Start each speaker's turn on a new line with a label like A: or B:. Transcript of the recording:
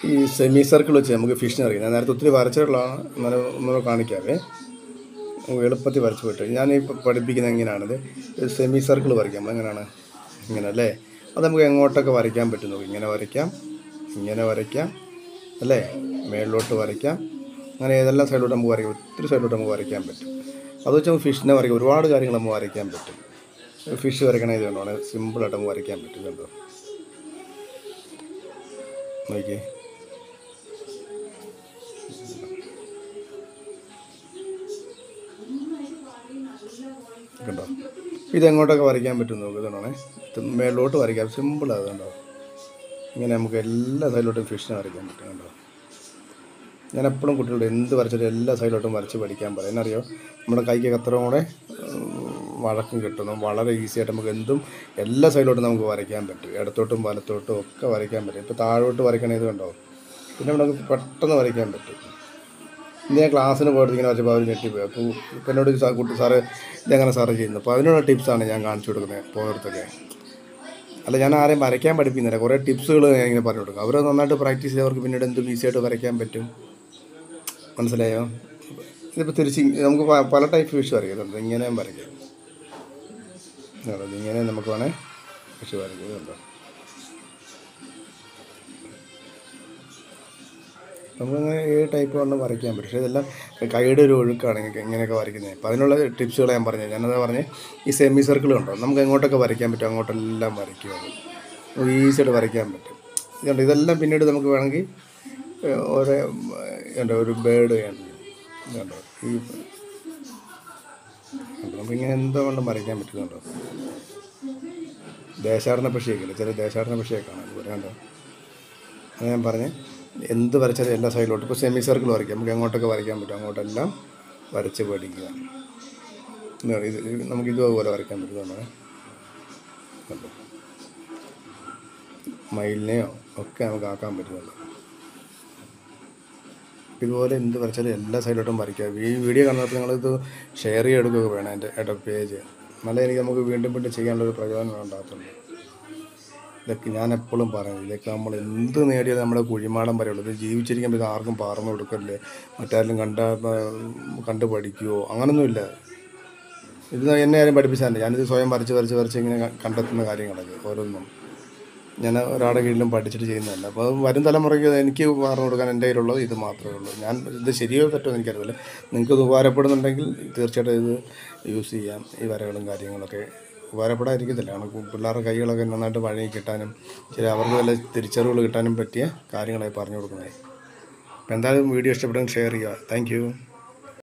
A: ഈ semi circle വെച്ച് നമുക്ക് ഫിഷിനെ അറിയാം ഞാൻ നേരത്തെ ഒത്തിരി വരച്ചിട്ടുള്ളതാണ് എന്നാലും ഒന്നുകൂടെ കാണിക്കാവേ നമുക്ക് എളുപ്പത്തിൽ വരച്ച് പോയിട്ട് ഞാൻ ഈ പഠിപ്പിക്കുന്നത് എങ്ങനെയാണിത് സെമി സർക്കിൾ വരയ്ക്കാം എങ്ങനെയാണ് ഇങ്ങനെ അല്ലേ അത് നമുക്ക് എങ്ങോട്ടൊക്കെ വരയ്ക്കാൻ പറ്റും നോക്ക് ഇങ്ങനെ വരയ്ക്കാം ഇങ്ങനെ വരയ്ക്കാം അല്ലേ മേളിലോട്ട് വരയ്ക്കാം അങ്ങനെ ഏതെല്ലാം സൈഡിലോട്ട് നമുക്ക് വരയ്ക്കാം ഒത്തിരി സൈഡിലോട്ട് നമുക്ക് വരയ്ക്കാൻ പറ്റും അത് വെച്ച് നമുക്ക് ഫിഷിനെ വരയ്ക്കാം ഒരുപാട് കാര്യങ്ങൾ നമുക്ക് വരയ്ക്കാൻ പറ്റും ഫിഷ് വരയ്ക്കണ ഇത് കണ്ടോ സിമ്പിളായിട്ട് നമുക്ക് വരയ്ക്കാൻ പറ്റും കണ്ടോ നോക്കിയേ കണ്ടോ ഇതെങ്ങോട്ടൊക്കെ വരയ്ക്കാൻ പറ്റും നോക്ക് ഇതാണേ ഇത് മേളിലോട്ട് വരയ്ക്കാം സിമ്പിളാണ് കണ്ടോ ഇങ്ങനെ നമുക്ക് എല്ലാ സൈഡിലോട്ടും ഫിഷിനെ വരയ്ക്കാൻ പറ്റും കണ്ടോ ഞാൻ എപ്പോഴും കുട്ടികളോട് എന്ത് വരച്ചിട്ട് എല്ലാ സൈഡിലോട്ടും വരച്ച് പഠിക്കാൻ പറയും എന്നറിയോ നമ്മുടെ കൈക്ക് അത്രയും കൂടെ ഉം, വഴക്കം കിട്ടുന്നു വളരെ ഈസി ആയിട്ട് നമുക്ക് എന്തും എല്ലാ സൈഡിലോട്ടും നമുക്ക് വരയ്ക്കാൻ പറ്റും ഇടത്തോട്ടും വലത്തോട്ടും ഒക്കെ വരയ്ക്കാൻ പറ്റും ഇപ്പോൾ താഴോട്ട് വരയ്ക്കണത് കണ്ടോ പിന്നെ നമുക്ക് പെട്ടെന്ന് വരയ്ക്കാൻ പറ്റും ഇന്ന് ഞാൻ ക്ലാസ്സിന് പോയിട്ട് ഇങ്ങനെ വെച്ചപ്പോൾ അവർ ഞെട്ടിപ്പോയി അപ്പോൾ ഇപ്പം എന്നോട് ഈ സാ- കുട്ടി സാറ് ഇതെങ്ങനെ സാറ് ചെയ്യുന്നത് അപ്പോൾ അതിനുള്ള ടിപ്സാണ് ഞാൻ കാണിച്ചു കൊടുക്കുന്നത് പോകുന്നിടത്തൊക്കെ അല്ല ഞാൻ ആരെയും വരയ്ക്കാൻ പഠിപ്പിക്കുന്നില്ല കുറേ ടിപ്സുകൾ ഞാൻ ഇങ്ങനെ പറഞ്ഞു കൊടുക്കും അവർ നന്നായിട്ട് പ്രാക്ടീസ് ചെയ്തവർക്ക് പിന്നീട് എന്തും ഈസി ആയിട്ട് വരയ്ക്കാൻ പറ്റും മനസ്സിലായോ ഇതിപ്പോൾ തിരിച്ച് ഇ- നമുക്ക് പ- പല ടൈപ്പ് ഫിഷ് വരയ്ക്കുന്നുണ്ട് ഇങ്ങനെയും വരയ്ക്കാം ഇതുണ്ടോ, ഇങ്ങനെ നമുക്ക് വേണേൽ ഫിഷ് വരയ്ക്കുന്നുണ്ടോ നമുക്കങ്ങനെ ഏത് ടൈപ്പ് വേണം വരയ്ക്കാൻ പറ്റും പക്ഷേ ഇതെല്ലാം കൈയുടെ ഒരു ഒഴുക്കാണ് ഇങ്ങനെ- ഇങ്ങനെയൊക്കെ വരയ്ക്കുന്നത് അപ്പോൾ അതിനുള്ള ടിപ്സുകൾ ഞാൻ പറഞ്ഞു ഞാനത് പറഞ്ഞ് ഈ സെമി സർക്കിൾ ഉണ്ടോ നമുക്ക് എങ്ങോട്ടൊക്കെ വരയ്ക്കാൻ പറ്റും അങ്ങോട്ടെല്ലാം വരയ്ക്കും അത് നമുക്ക് ഈസിയായിട്ട് വരയ്ക്കാൻ പറ്റും ഇതുണ്ട് ഇതെല്ലാം പിന്നീട് നമുക്ക് വേണമെങ്കിൽ ഏഹ്, ഓരോ എന്താ ഒരു ബേഡ് കണ്ടോ ഈ കണ്ടോ, നമുക്കിങ്ങനെ എന്തോ വേണം വരയ്ക്കാൻ പറ്റുന്നുണ്ടോ ദേശാടന പക്ഷിയൊക്കെ ഇല്ലേ ചില ദേശാടന പക്ഷിയൊക്കെ കാണാം അതുപോലെ കണ്ടോ അത് ഞാൻ പറഞ്ഞ് എന്ത് വരച്ചാലും എല്ലാ സൈഡിലോട്ടും ഇപ്പോൾ സെമി സർക്കിൾ വരയ്ക്കാം നമുക്ക് എങ്ങോട്ടൊക്കെ വരയ്ക്കാൻ പറ്റും അങ്ങോട്ടെല്ലാം വരച്ച് പഠിക്കുക ഇതാ ഇത് ഇത് നമുക്ക് ഇതും അതുപോലെ വരയ്ക്കാൻ പറ്റുന്നതാണ് കണ്ടോ മയിലിനെയോ ഒക്കെ നമുക്ക് ആക്കാൻ പറ്റുന്നുണ്ട് ഇതുപോലെ എന്ത് വരച്ചാലും എല്ലാ സൈഡിലോട്ടും വരയ്ക്കുക ഈ വീഡിയോ കാണുന്നപ്പോൾ നിങ്ങളിത് ഷെയർ ചെയ്തെടുക്കുകയൊക്കെ വേണം എൻ്റെ എൻ്റെ പേജ് നല്ല എനിക്ക് നമുക്ക് വീണ്ടും വീണ്ടും ചെയ്യാനുള്ള ഒരു പ്രചോദനം ഉണ്ടാകത്തുള്ളൂ ഇതൊക്കെ ഞാൻ എപ്പോഴും പറയും ഇതൊക്കെ നമ്മൾ എന്ത് നേടിയത് നമ്മുടെ കുഴിമാടം വരെയുള്ളൂ ഇത് ജീവിച്ചിരിക്കുമ്പോൾ ഇത് ആർക്കും പറഞ്ഞു കൊടുക്കല്ലേ മറ്റാരും കണ്ട കണ്ട് പഠിക്കുവോ അങ്ങനൊന്നുമില്ല ഇത് എന്നെ ആരും പഠിപ്പിച്ചാൽ ഞാനിത് സ്വയം വരച്ച് വരച്ച് വരച്ച് ഇങ്ങനെ ക- കണ്ടെത്തുന്ന കാര്യങ്ങളൊക്കെ ഓരോന്നും ഞാൻ ഒരാളുടെ കീഴിലും പഠിച്ചിട്ട് ചെയ്യുന്നതല്ല അപ്പോൾ വരും തലമുറയ്ക്ക് എനിക്ക് പറഞ്ഞു കൊടുക്കാൻ എൻ്റെ കയ്യിലുള്ളത് ഇത് മാത്രമേ ഉള്ളൂ ഞാൻ ഇത് ശരിയോ തെറ്റോ എന്ന് എനിക്കറിയില്ല നിങ്ങൾക്ക് ഇത് ഉപകാരപ്പെടുന്നുണ്ടെങ്കിൽ തീർച്ചയായിട്ടും ഇത് യൂസ് ചെയ്യാം ഈ വരകളും കാര്യങ്ങളൊക്കെ ഉപകാരപ്പെടാതിരിക്കത്തില്ല കാരണം പിള്ളേരുടെ കൈകളൊക്കെ നന്നായിട്ട് വഴങ്ങി കിട്ടാനും ചില അവർക്ക് വല്ല തിരിച്ചറിവുകൾ കിട്ടാനും പറ്റിയ കാര്യങ്ങളായി പറഞ്ഞു കൊടുക്കുന്നത് അപ്പോൾ എന്തായാലും വീഡിയോ ഇഷ്ടപ്പെട്ടെങ്കിൽ ഷെയർ ചെയ്യുക താങ്ക്